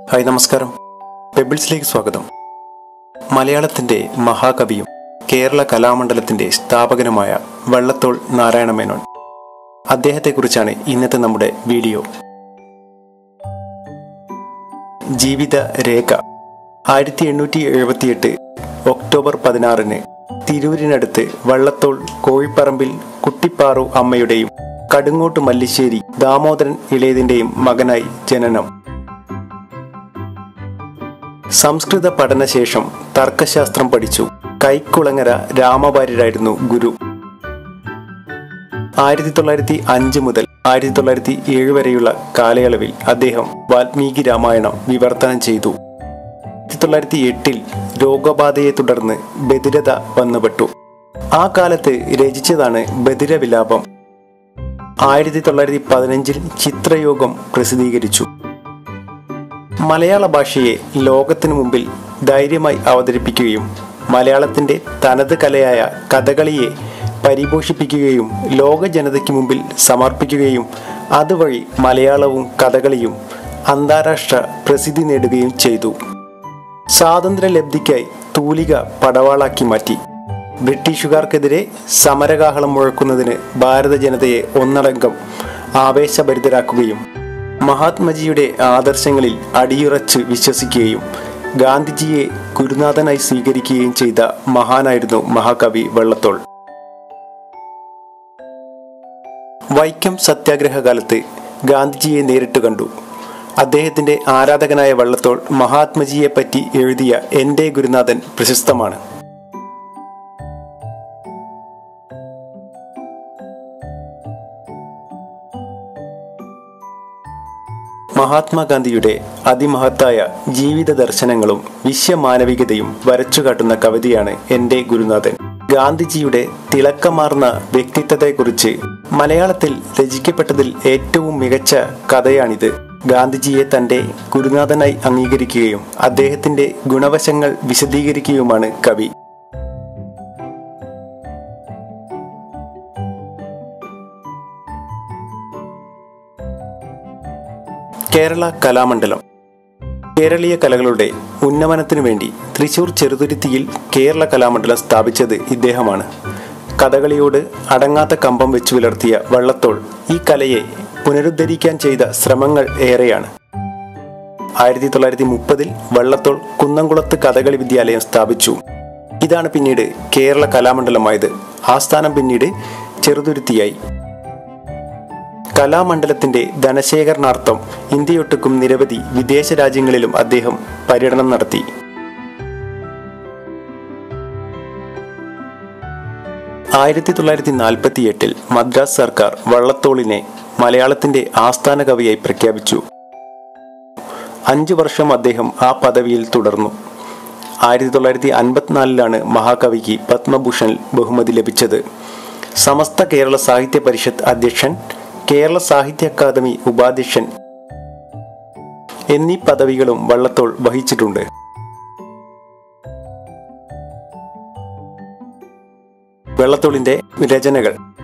hi നമസ്കാരം പെബിൾസിലേക്ക് സ്വാഗതം മലയാളത്തിൻ്റെ മഹാകവിയും കേരള കലാമണ്ഡലത്തിൻ്റെ സ്ഥാപകനുമായ വള്ളത്തോൾ നാരായണ മേനോൻ അദ്ദേഹത്തെക്കുറിച്ചാണ് ഇന്നത്തെ നമ്മുടെ വീഡിയോ ജീവിത രേഖ ആയിരത്തി എണ്ണൂറ്റി എഴുപത്തിയെട്ട് ഒക്ടോബർ പതിനാറിന് തിരൂരിനടുത്ത് വള്ളത്തോൾ കോഴിപ്പറമ്പിൽ കുട്ടിപ്പാറു അമ്മയുടെയും കടുങ്ങോട്ട് മല്ലിശ്ശേരി ദാമോദരൻ ഇളയതിൻ്റെയും മകനായി ജനനം സംസ്കൃത പഠനശേഷം തർക്കശാസ്ത്രം പഠിച്ചു കൈക്കുളങ്ങര രാമവാര്യരായിരുന്നു ഗുരു ആയിരത്തി തൊള്ളായിരത്തി അഞ്ച് മുതൽ ആയിരത്തി തൊള്ളായിരത്തി ഏഴ് വരെയുള്ള കാലയളവിൽ അദ്ദേഹം വാൽമീകി രാമായണം വിവർത്തനം ചെയ്തു ആയിരത്തി തൊള്ളായിരത്തി എട്ടിൽ രോഗബാധയെ തുടർന്ന് ബധിരത വന്നുപെട്ടു ആ കാലത്ത് രചിച്ചതാണ് ബധിരവിലാപം ആയിരത്തി തൊള്ളായിരത്തി പതിനഞ്ചിൽ ചിത്രയോഗം പ്രസിദ്ധീകരിച്ചു മലയാള ഭാഷയെ ലോകത്തിനു മുമ്പിൽ ധൈര്യമായി അവതരിപ്പിക്കുകയും മലയാളത്തിൻ്റെ തനത് കലയായ കഥകളിയെ പരിപോഷിപ്പിക്കുകയും ലോക ജനതയ്ക്ക് മുമ്പിൽ സമർപ്പിക്കുകയും അതുവഴി മലയാളവും കഥകളിയും അന്താരാഷ്ട്ര പ്രസിദ്ധി നേടുകയും ചെയ്തു സ്വാതന്ത്ര്യലബ്ധിക്കായി തൂലിക പടവാളാക്കി മാറ്റി ബ്രിട്ടീഷുകാർക്കെതിരെ സമരകാഹളം മുഴക്കുന്നതിന് ഭാരത ജനതയെ ഒന്നടങ്കം ആവേശഭരിതരാക്കുകയും മഹാത്മജിയുടെ ആദർശങ്ങളിൽ അടിയുറച്ച് വിശ്വസിക്കുകയും ഗാന്ധിജിയെ ഗുരുനാഥനായി സ്വീകരിക്കുകയും ചെയ്ത മഹാനായിരുന്നു മഹാകവി വള്ളത്തോൾ വൈക്കം സത്യാഗ്രഹ കാലത്ത് ഗാന്ധിജിയെ നേരിട്ട് കണ്ടു അദ്ദേഹത്തിന്റെ ആരാധകനായ വള്ളത്തോൾ മഹാത്മജിയെ പറ്റി എഴുതിയ എൻ്റെ ഗുരുനാഥൻ പ്രശസ്തമാണ് മഹാത്മാഗാന്ധിയുടെ അതിമഹത്തായ ജീവിത ദർശനങ്ങളും വിശ്വമാനവികതയും വരച്ചുകാട്ടുന്ന കവിതയാണ് എൻ്റെ ഗുരുനാഥൻ ഗാന്ധിജിയുടെ തിളക്കമാർന്ന വ്യക്തിത്വത്തെക്കുറിച്ച് മലയാളത്തിൽ രചിക്കപ്പെട്ടതിൽ ഏറ്റവും മികച്ച കഥയാണിത് ഗാന്ധിജിയെ തന്റെ ഗുരുനാഥനായി അംഗീകരിക്കുകയും അദ്ദേഹത്തിന്റെ ഗുണവശങ്ങൾ വിശദീകരിക്കുകയുമാണ് കവി കേരള കലാമണ്ഡലം കേരളീയ കലകളുടെ ഉന്നമനത്തിനു വേണ്ടി തൃശൂർ ചെറുതുരുത്തിയിൽ കേരള കലാമണ്ഡലം സ്ഥാപിച്ചത് ഇദ്ദേഹമാണ് കഥകളിയോട് അടങ്ങാത്ത കമ്പം വെച്ചു പുലർത്തിയ വള്ളത്തോൾ ഈ കലയെ പുനരുദ്ധരിക്കാൻ ചെയ്ത ശ്രമങ്ങൾ ഏറെയാണ് ആയിരത്തി തൊള്ളായിരത്തി മുപ്പതിൽ വള്ളത്തോൾ കുന്നംകുളത്ത് കഥകളി വിദ്യാലയം സ്ഥാപിച്ചു ഇതാണ് പിന്നീട് കേരള കലാമണ്ഡലമായത് ആസ്ഥാനം പിന്നീട് ചെറുതുരുത്തിയായി കലാമണ്ഡലത്തിന്റെ ധനശേഖരണാർത്ഥം ഇന്ത്യയൊട്ടുക്കും നിരവധി വിദേശ രാജ്യങ്ങളിലും അദ്ദേഹം പര്യടനം നടത്തി ആയിരത്തി തൊള്ളായിരത്തി നാൽപ്പത്തി എട്ടിൽ മദ്രാസ് സർക്കാർ വള്ളത്തോളിനെ മലയാളത്തിന്റെ ആസ്ഥാന കവിയായി പ്രഖ്യാപിച്ചു അഞ്ചു വർഷം അദ്ദേഹം ആ പദവിയിൽ തുടർന്നു ആയിരത്തി തൊള്ളായിരത്തി അൻപത്തിനാലിലാണ് മഹാകവിക്ക് പത്മഭൂഷൺ ബഹുമതി ലഭിച്ചത് സമസ്ത കേരള സാഹിത്യ പരിഷത്ത് അധ്യക്ഷൻ കേരള സാഹിത്യ അക്കാദമി ഉപാധ്യക്ഷൻ എന്നീ പദവികളും വള്ളത്തോൾ വഹിച്ചിട്ടുണ്ട് വെള്ളത്തോളിന്റെ രചനകൾ